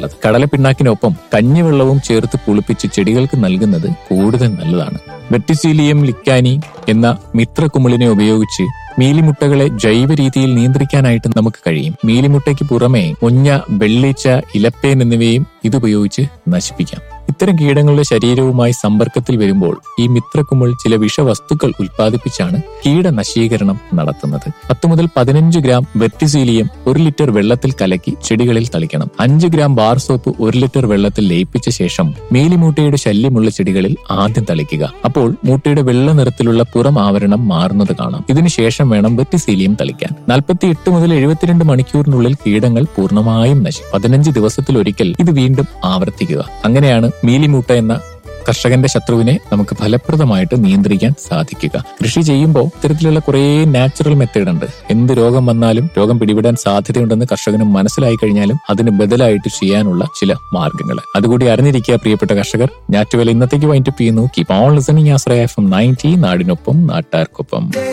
നല്ലത് കടലപ്പിണ്ണാക്കിനൊപ്പം കഞ്ഞിവെള്ളവും ചേർത്ത് പുളിപ്പിച്ച് ചെടികൾക്ക് നൽകുന്നത് കൂടുതൽ നല്ലതാണ് വെട്ടിസീലിയം ലിക്കാനി എന്ന മിത്രക്കുമിളിനെ ഉപയോഗിച്ച് മീലിമുട്ടകളെ ജൈവ രീതിയിൽ നിയന്ത്രിക്കാനായിട്ട് നമുക്ക് കഴിയും മീലിമുട്ടയ്ക്ക് പുറമെ മുഞ്ഞ വെള്ളിച്ച ഇലപ്പേൻ എന്നിവയും ഇതുപയോഗിച്ച് നശിപ്പിക്കാം ഇത്തരം കീടങ്ങളുടെ ശരീരവുമായി സമ്പർക്കത്തിൽ വരുമ്പോൾ ഈ മിത്രക്കുമിൾ ചില വിഷവസ്തുക്കൾ ഉൽപ്പാദിപ്പിച്ചാണ് കീടനശീകരണം നടത്തുന്നത് പത്ത് മുതൽ പതിനഞ്ച് ഗ്രാം വെർട്ടിസീലിയം ഒരു ലിറ്റർ വെള്ളത്തിൽ കലക്കി ചെടികളിൽ തളിക്കണം അഞ്ച് ഗ്രാം ബാർ സോപ്പ് ഒരു ലിറ്റർ വെള്ളത്തിൽ ലയിപ്പിച്ച ശേഷം മീലിമൂട്ടയുടെ ശല്യമുള്ള ചെടികളിൽ ആദ്യം തളിക്കുക അപ്പോൾ മൂട്ടയുടെ വെള്ള നിറത്തിലുള്ള പുറം ആവരണം മാറുന്നത് കാണാം ഇതിനുശേഷം വേണം വെർട്ടിസീലിയം തളിക്കാൻ നാൽപ്പത്തി എട്ട് മുതൽ എഴുപത്തിരണ്ട് മണിക്കൂറിനുള്ളിൽ കീടങ്ങൾ പൂർണ്ണമായും നശിക്കും പതിനഞ്ച് ദിവസത്തിൽ ഒരിക്കൽ ഇത് വീണ്ടും ആവർത്തിക്കുക അങ്ങനെയാണ് മീലിമൂട്ട എന്ന കർഷകന്റെ ശത്രുവിനെ നമുക്ക് ഫലപ്രദമായിട്ട് നിയന്ത്രിക്കാൻ സാധിക്കുക കൃഷി ചെയ്യുമ്പോൾ ഇത്തരത്തിലുള്ള കുറേ നാച്ചുറൽ മെത്തേഡ് ഉണ്ട് എന്ത് രോഗം വന്നാലും രോഗം പിടിപെടാൻ സാധ്യതയുണ്ടെന്ന് കർഷകന് മനസ്സിലായി കഴിഞ്ഞാലും അതിന് ബദലായിട്ട് ചെയ്യാനുള്ള ചില മാർഗങ്ങൾ അതുകൂടി അറിഞ്ഞിരിക്കുക പ്രിയപ്പെട്ട കർഷകർ ഞാറ്റുവേല ഇന്നത്തേക്ക് വൈൻഡപ്പ് ചെയ്യുന്നു keep on listening Ashraya F M ninety നാടിനൊപ്പം നാട്ടാർക്കൊപ്പം